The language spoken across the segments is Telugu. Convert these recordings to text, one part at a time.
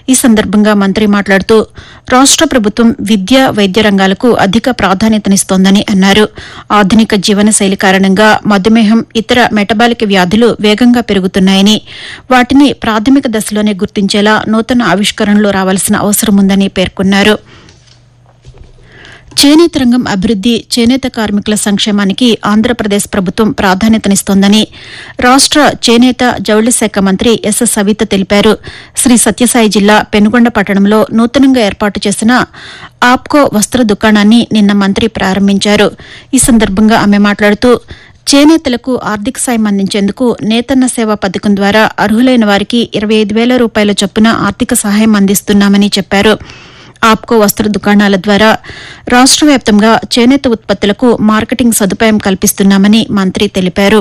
ఈ సందర్భంగా మంత్రి మాట్లాడుతూ రాష్ట ప్రభుత్వం విద్య వైద్య రంగాలకు అధిక ప్రాధాన్యతనిస్తోందని అన్నారు ఆధునిక జీవనశైలి కారణంగా మధుమేహం ఇతర మెటబాలిక్ వ్యాధులు వేగంగా పెరుగుతున్నాయని వాటిని ప్రాథమిక దశలోనే గుర్తించేలా నూతన ఆవిష్కరణలు రావాల్సిన అవసరం ఉందని పేర్కొన్నారు చేనేత రంగం అభివృద్ది చేనేత కార్మికుల సంక్షేమానికి ఆంధ్రప్రదేశ్ ప్రభుత్వం ప్రాధాన్యతనిస్తోందని రాష్ట చేనేత జౌళి శాఖ మంత్రి ఎస్ సవిత తెలిపారు శ్రీ సత్యసాయి జిల్లా పెనుగొండ పట్టణంలో నూతనంగా ఏర్పాటు చేసిన ఆప్కో వస్త్ర దుకాణాన్ని నిన్న మంత్రి ప్రారంభించారు ఈ సందర్భంగా ఆమె మాట్లాడుతూ చేనేతలకు ఆర్థిక సాయం అందించేందుకు నేతన్న సేవా పథకం ద్వారా అర్హులైన వారికి ఇరవై ఐదు వేల రూపాయల చొప్పున ఆర్థిక సహాయం అందిస్తున్నామని చెప్పారు ఆప్కో వస్త్ర దుకాణాల ద్వారా రాష్ట వ్యాప్తంగా చేనేత ఉత్పత్తులకు మార్కెటింగ్ సదుపాయం కల్పిస్తున్నామని మంత్రి తెలిపారు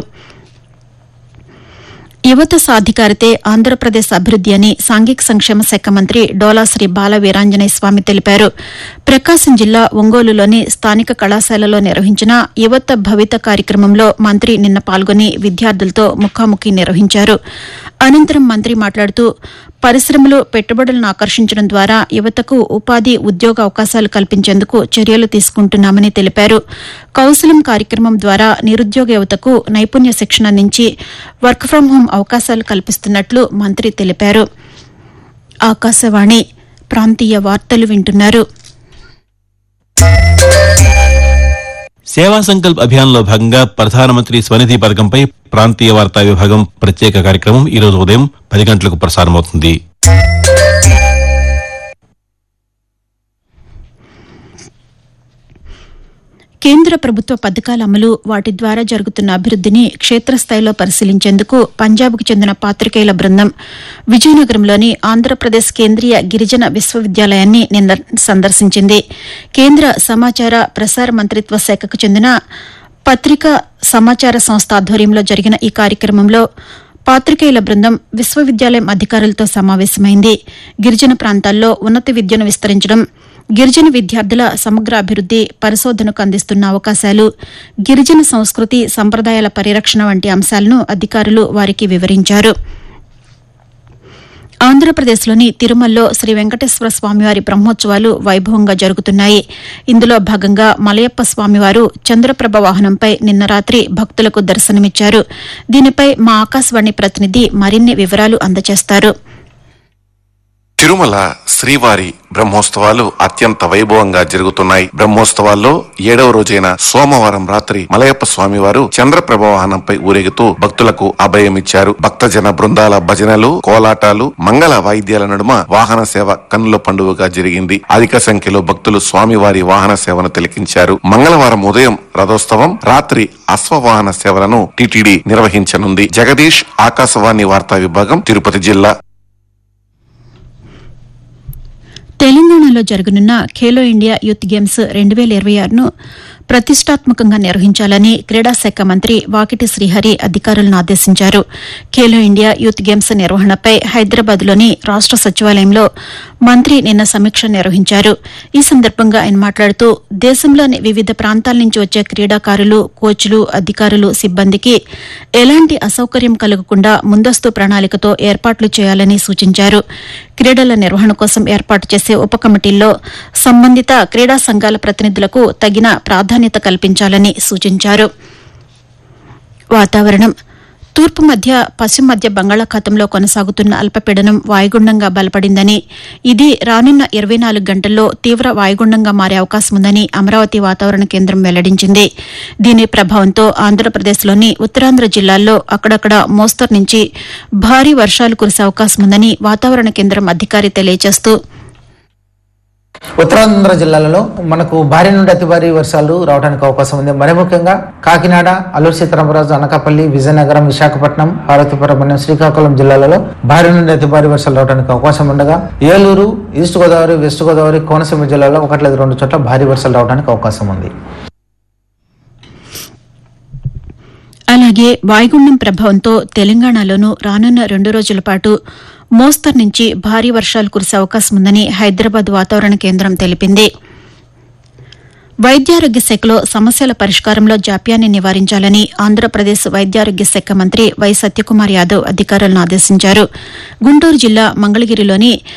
యువత సాధికారతే ఆంధ్రప్రదేశ్ అభివృద్ది అని సాంఘిక సంక్షేమ శాఖ మంత్రి డోలా శ్రీ బాల వీరాంజనేయ స్వామి తెలిపారు ప్రకాశం జిల్లా ఒంగోలులోని స్థానిక కళాశాలలో నిర్వహించిన యువత భవిత కార్యక్రమంలో మంత్రి నిన్న పాల్గొని విద్యార్థులతో ముఖాముఖి నిర్వహించారు అనంతరం మంత్రి మాట్లాడుతూ పరిశ్రమలు పెట్టుబడులను ఆకర్షించడం ద్వారా యువతకు ఉపాధి ఉద్యోగ అవకాశాలు కల్పించేందుకు చర్యలు తీసుకుంటున్నామని తెలిపారు కౌశలం కార్యక్రమం ద్వారా నిరుద్యోగ యువతకు నైపుణ్య శిక్షణ అందించి వర్క్ ఫ్రం హోం అవకాశాలు కల్పిస్తున్నట్లు మంత్రి తెలిపారు ఆకాశవాణి ప్రాంతీయ వార్తలు వింటున్నారు సేవా సంకల్ప్ అభియాన్లో భాగంగా ప్రధానమంత్రి స్వనిధి పథకంపై ప్రాంతీయ వార్తా విభాగం ప్రత్యేక కార్యక్రమం ఈ రోజు ఉదయం పది గంటలకు ప్రసారమవుతుంది కేంద్ర ప్రభుత్వ పథకాల అమలు వాటి ద్వారా జరుగుతున్న అభివృద్దిని క్షేత్రస్థాయిలో పరిశీలించేందుకు పంజాబ్కు చెందిన పాతికేయుల బృందం విజయనగరంలోని ఆంధ్రప్రదేశ్ కేంద్రీయ గిరిజన విశ్వవిద్యాలయాన్ని నిన్న సందర్శించింది కేంద్ర సమాచార ప్రసార మంత్రిత్వ శాఖకు చెందిన పత్రికా సమాచార సంస్థ ఆధ్వర్యంలో జరిగిన ఈ కార్యక్రమంలో పాతికేయుల బృందం విశ్వవిద్యాలయం అధికారులతో సమావేశమైంది గిరిజన ప్రాంతాల్లో ఉన్నత విద్యను విస్తరించడం గిరిజన విద్యార్థుల సమగ్ర అభివృద్ది పరిశోధనకు అందిస్తున్న అవకాశాలు గిరిజన సంస్కృతి సంప్రదాయాల పరిరక్షణ వంటి అంశాలను అధికారులు వారికి వివరించారు ఆంధ్రప్రదేశ్లోని తిరుమలలో శ్రీ వెంకటేశ్వర స్వామివారి బ్రహ్మోత్సవాలు వైభవంగా జరుగుతున్నాయి ఇందులో భాగంగా మలయప్ప స్వామివారు చంద్రప్రభ వాహనంపై నిన్న రాత్రి భక్తులకు దర్శనమిచ్చారు దీనిపై మా ఆకాశవాణి ప్రతినిధి మరిన్ని వివరాలు అందజేస్తారు తిరుమల శ్రీవారి బ్రహ్మోత్సవాలు అత్యంత వైభవంగా జరుగుతున్నాయి బ్రహ్మోత్సవాల్లో ఏడవ రోజైన సోమవారం రాత్రి మలయప్ప స్వామివారు చంద్రప్రభ వాహనంపై ఊరేగుతూ భక్తులకు అభయమిచ్చారు భక్తజన బృందాల భజనలు కోలాటాలు మంగళ వాయిద్యాల నడుమ వాహన సేవ కన్నుల పండుగగా జరిగింది అధిక సంఖ్యలో భక్తులు స్వామివారి వాహన సేవను తిలకించారు మంగళవారం ఉదయం రథోత్సవం రాత్రి అశ్వవాహన సేవలను టిటిడి నిర్వహించనుంది జగదీష్ ఆకాశవాణి వార్తా విభాగం తిరుపతి జిల్లా తెలంగాణలో జరగనున్న ఖేలో ఇండియా యూత్ గేమ్స్ రెండు వేల ఇరవై ఆరును ప్రతిష్టాత్మకంగా నిర్వహించాలని క్రీడా శాఖ మంత్రి వాకిటి శ్రీహరి అధికారులను ఆదేశించారు ఖేలో ఇండియా యూత్ గేమ్స్ నిర్వహణపై హైదరాబాద్లోని రాష్ట సచివాలయంలో మంత్రి నిన్న సమీక్ష నిర్వహించారు ఈ సందర్భంగా ఆయన మాట్లాడుతూ దేశంలోని వివిధ ప్రాంతాల నుంచి వచ్చే క్రీడాకారులు కోచ్లు అధికారులు సిబ్బందికి ఎలాంటి అసౌకర్యం కలగకుండా ముందస్తు ప్రణాళికతో ఏర్పాట్లు చేయాలని సూచించారు క్రీడల నిర్వహణ కోసం ఏర్పాటు చేసే ఉప కమిటీల్లో సంబంధిత క్రీడా సంఘాల ప్రతినిధులకు తగిన ప్రాధాన్యత కల్పించాలని సూచించారు వాతావరణం తూర్పు మధ్య పశ్చిమ మధ్య బంగాళాఖాతంలో కొనసాగుతున్న అల్పపీడనం వాయుగుండంగా బలపడిందని ఇది రానున్న ఇరవై నాలుగు గంటల్లో తీవ్ర వాయుగుండంగా మారే అవకాశం ఉందని అమరావతి వాతావరణ కేంద్రం వెల్లడించింది దీని ప్రభావంతో ఆంధ్రప్రదేశ్లోని ఉత్తరాంధ్ర జిల్లాల్లో అక్కడక్కడ మోస్తరు నుంచి భారీ వర్షాలు కురిసే అవకాశం ఉందని వాతావరణ కేంద్రం అధికారి తెలియజేస్తూ ఉత్తరాంధ్ర జిల్లాలలో మనకు భారీ నుండి అతి భారీ వర్షాలు రావడానికి అవకాశం ఉంది మరి ముఖ్యంగా కాకినాడ అల్లూరు సీతారామరాజు అనకాపల్లి విజయనగరం విశాఖపట్నం పార్వతీపురం శ్రీకాకుళం జిల్లాలలో భారీ నుండి అతి భారీ వర్షాలు రావడానికి అవకాశం ఉండగా ఏలూరు ఈస్ట్ గోదావరి వెస్ట్ గోదావరి కోనసీమ జిల్లాలో ఒకటి లేదా రెండు చోట్ల భారీ వర్షాలు రావడానికి అవకాశం ఉంది అలాగే వాయుగుండం ప్రభావంతో తెలంగాణలోనూ రానున్న రెండు రోజుల పాటు మోస్తరు నుంచి భారీ వర్షాలు కురిసే అవకాశం ఉందని హైదరాబాద్ వాతావరణ కేంద్రం తెలిపింది వైద్యారోగ్య శాఖలో సమస్యల పరిష్కారంలో జాప్యాన్ని నివారించాలని ఆంధ్రప్రదేశ్ వైద్యారోగ్య శాఖ మంత్రి వై సత్యకుమార్ యాదవ్ అధికారులను ఆదేశించారు గుంటూరు జిల్లా మంగళగిరిలోని